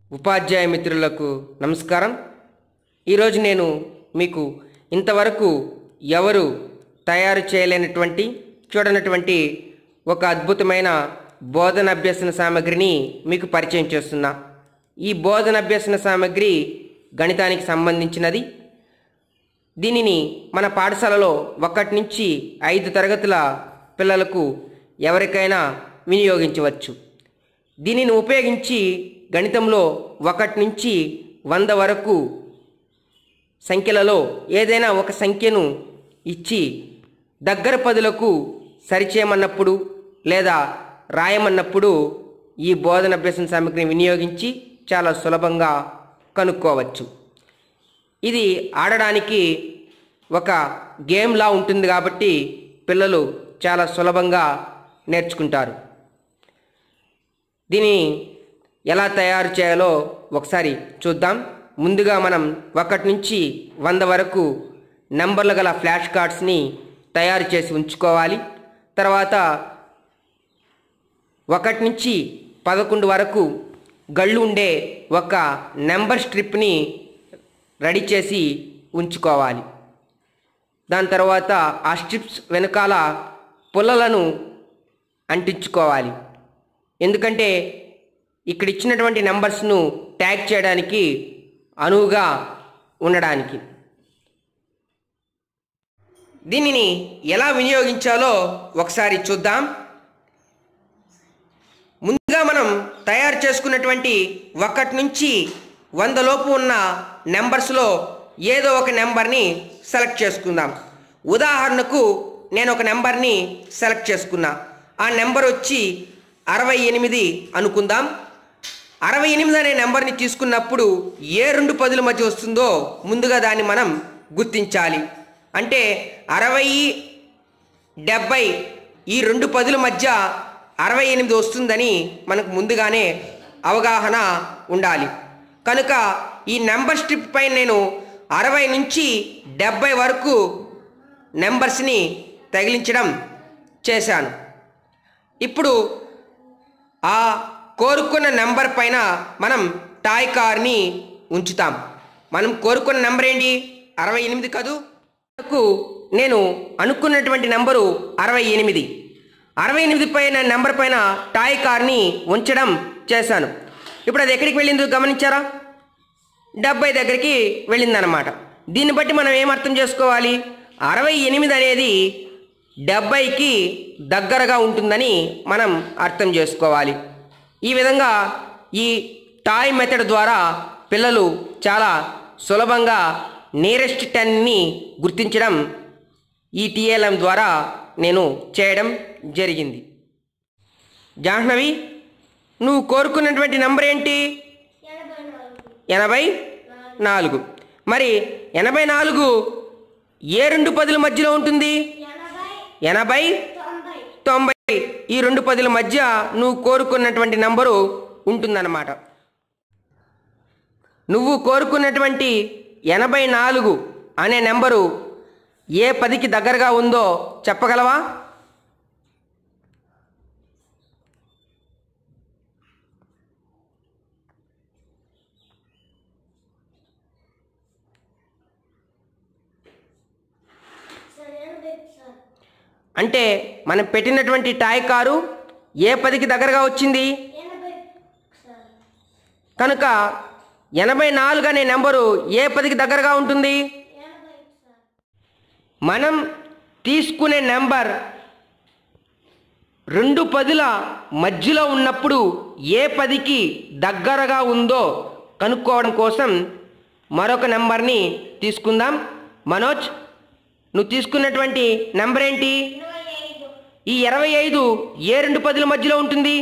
ఉపాధ్యాయ మిత్రులకు నమస్కారం ఈరోజు నేను మీకు ఇంతవరకు ఎవరు తయారు చేయలేనటువంటి చూడనటువంటి ఒక అద్భుతమైన బోధన అభ్యసన సామగ్రిని మీకు పరిచయం చేస్తున్నా ఈ బోధన అభ్యసన సామగ్రి గణితానికి సంబంధించినది దీనిని మన పాఠశాలలో ఒకటి నుంచి ఐదు తరగతుల పిల్లలకు ఎవరికైనా వినియోగించవచ్చు దీనిని ఉపయోగించి గణితంలో ఒకటి నుంచి వంద వరకు సంఖ్యలలో ఏదైనా ఒక సంఖ్యను ఇచ్చి దగ్గర పదులకు సరిచేయమన్నప్పుడు లేదా రాయమన్నప్పుడు ఈ బోధన అభ్యసన సామగ్రిని వినియోగించి చాలా సులభంగా కనుక్కోవచ్చు ఇది ఆడడానికి ఒక గేమ్లా ఉంటుంది కాబట్టి పిల్లలు చాలా సులభంగా నేర్చుకుంటారు దీన్ని ఎలా తయారు చేయాలో ఒకసారి చూద్దాం ముందుగా మనం ఒకటి నుంచి వంద వరకు నెంబర్లు గల ఫ్లాష్ కార్డ్స్ని తయారు చేసి ఉంచుకోవాలి తర్వాత ఒకటి నుంచి పదకొండు వరకు గళ్ళు ఉండే ఒక నెంబర్ స్ట్రిప్ని రెడీ చేసి ఉంచుకోవాలి దాని తర్వాత ఆ స్ట్రిప్స్ వెనకాల పుల్లలను అంటించుకోవాలి ఎందుకంటే ఇక్కడ ఇచ్చినటువంటి నెంబర్స్ను ట్యాగ్ చేయడానికి అనువుగా ఉండడానికి దీనిని ఎలా వినియోగించాలో ఒకసారి చూద్దాం ముందుగా మనం తయారు చేసుకున్నటువంటి ఒకటి నుంచి వంద లోపు ఉన్న నెంబర్స్లో ఏదో ఒక నెంబర్ని సెలెక్ట్ చేసుకుందాం ఉదాహరణకు నేను ఒక నెంబర్ని సెలెక్ట్ చేసుకున్నా ఆ నెంబర్ వచ్చి అరవై ఎనిమిది అనుకుందాం అరవై ఎనిమిది అనే నెంబర్ని తీసుకున్నప్పుడు ఏ రెండు పదుల మధ్య వస్తుందో ముందుగా దాన్ని మనం గుర్తించాలి అంటే అరవై డెబ్బై ఈ రెండు పదుల మధ్య అరవై ఎనిమిది వస్తుందని మనకు ముందుగానే అవగాహన ఉండాలి కనుక ఈ నెంబర్ స్ట్రిప్ పైన నేను అరవై నుంచి డెబ్బై వరకు నెంబర్స్ని తగిలించడం చేశాను ఇప్పుడు ఆ కోరుకున్న నెంబర్ పైన మనం టాయ్ కార్ని ఉంచుతాం మనం కోరుకున్న నెంబర్ ఏంటి అరవై ఎనిమిది కదూ నాకు నేను అనుకున్నటువంటి నెంబరు అరవై ఎనిమిది అరవై ఎనిమిది పైన నెంబర్ పైన టాయ్ కార్ని ఉంచడం చేశాను ఇప్పుడు అది ఎక్కడికి వెళ్ళిందో గమనించారా డెబ్బై దగ్గరికి వెళ్ళిందనమాట దీన్ని బట్టి మనం ఏం అర్థం చేసుకోవాలి అరవై ఎనిమిది అనేది డెబ్బైకి దగ్గరగా ఉంటుందని మనం అర్థం చేసుకోవాలి ఈ విధంగా ఈ టాయ్ మెథడ్ ద్వారా పిల్లలు చాలా సులభంగా నియరెస్ట్ టెన్ని గుర్తించడం ఈ టీఎల్ఎం ద్వారా నేను చేయడం జరిగింది జాహ్నవి నువ్వు కోరుకున్నటువంటి నెంబర్ ఏంటి ఎనభై నాలుగు మరి ఎనభై నాలుగు ఏ రెండు పదుల మధ్యలో ఉంటుంది ఎనభై తొంభై ఈ రెండు పదుల మధ్య నువ్వు కోరుకున్నటువంటి నంబరు ఉంటుందన్నమాట నువ్వు కోరుకున్నటువంటి ఎనభై నాలుగు అనే నెంబరు ఏ పదికి దగ్గరగా ఉందో చెప్పగలవా అంటే మనం పెట్టినటువంటి టాయ్ కారు ఏ పదికి దగ్గరగా వచ్చింది కనుక ఎనభై నాలుగు అనే నెంబరు ఏ పదికి దగ్గరగా ఉంటుంది మనం తీసుకునే నెంబర్ రెండు పదుల మధ్యలో ఉన్నప్పుడు ఏ పదికి దగ్గరగా ఉందో కనుక్కోవడం కోసం మరొక నెంబర్ని తీసుకుందాం మనోజ్ నువ్వు తీసుకున్నటువంటి నెంబర్ ఏంటి ఈ ఇరవై ఐదు ఏ రెండు పదుల మధ్యలో ఉంటుంది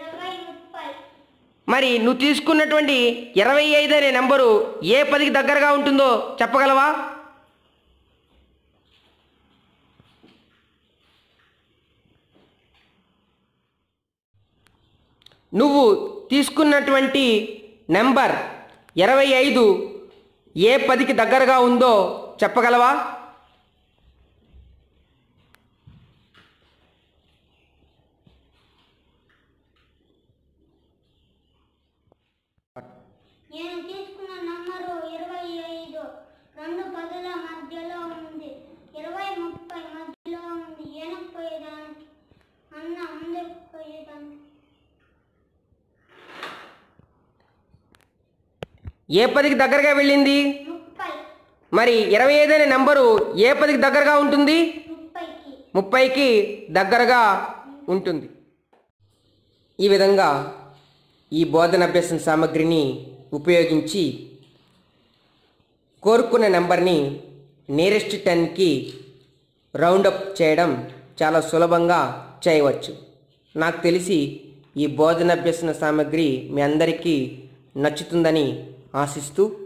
మరి నువ్వు తీసుకున్నటువంటి ఇరవై ఐదు అనే నెంబరు ఏ పదికి దగ్గరగా ఉంటుందో చెప్పగలవా నువ్వు తీసుకున్నటువంటి నెంబర్ ఇరవై ఐదు ఏ పదికి దగ్గరగా ఉందో చెప్పగలవా నేను తీసుకున్న నంబరు ఇరవై ఐదు రెండు పదుల మధ్యలో ఉంది ఇరవై ముప్పై మధ్యలో ఉంది వెనక్కి పోయేదానికి అన్న ముందుకు పోయేదానికి ఏ పదికి దగ్గరగా వెళ్ళింది ముప్పై మరి ఇరవై ఐదు అనే నెంబరు ఏ పదికి దగ్గరగా ఉంటుంది ముప్పైకి ముప్పైకి దగ్గరగా ఉంటుంది ఈ విధంగా ఈ బోధన అభ్యసన సామగ్రిని ఉపయోగించి కోరుకున్న నెంబర్ని నియరెస్ట్ టెన్కి రౌండప్ చేయడం చాలా సులభంగా చేయవచ్చు నాకు తెలిసి ఈ బోధన అభ్యసన సామగ్రి మీ అందరికీ నచ్చుతుందని ఆశిస్తూ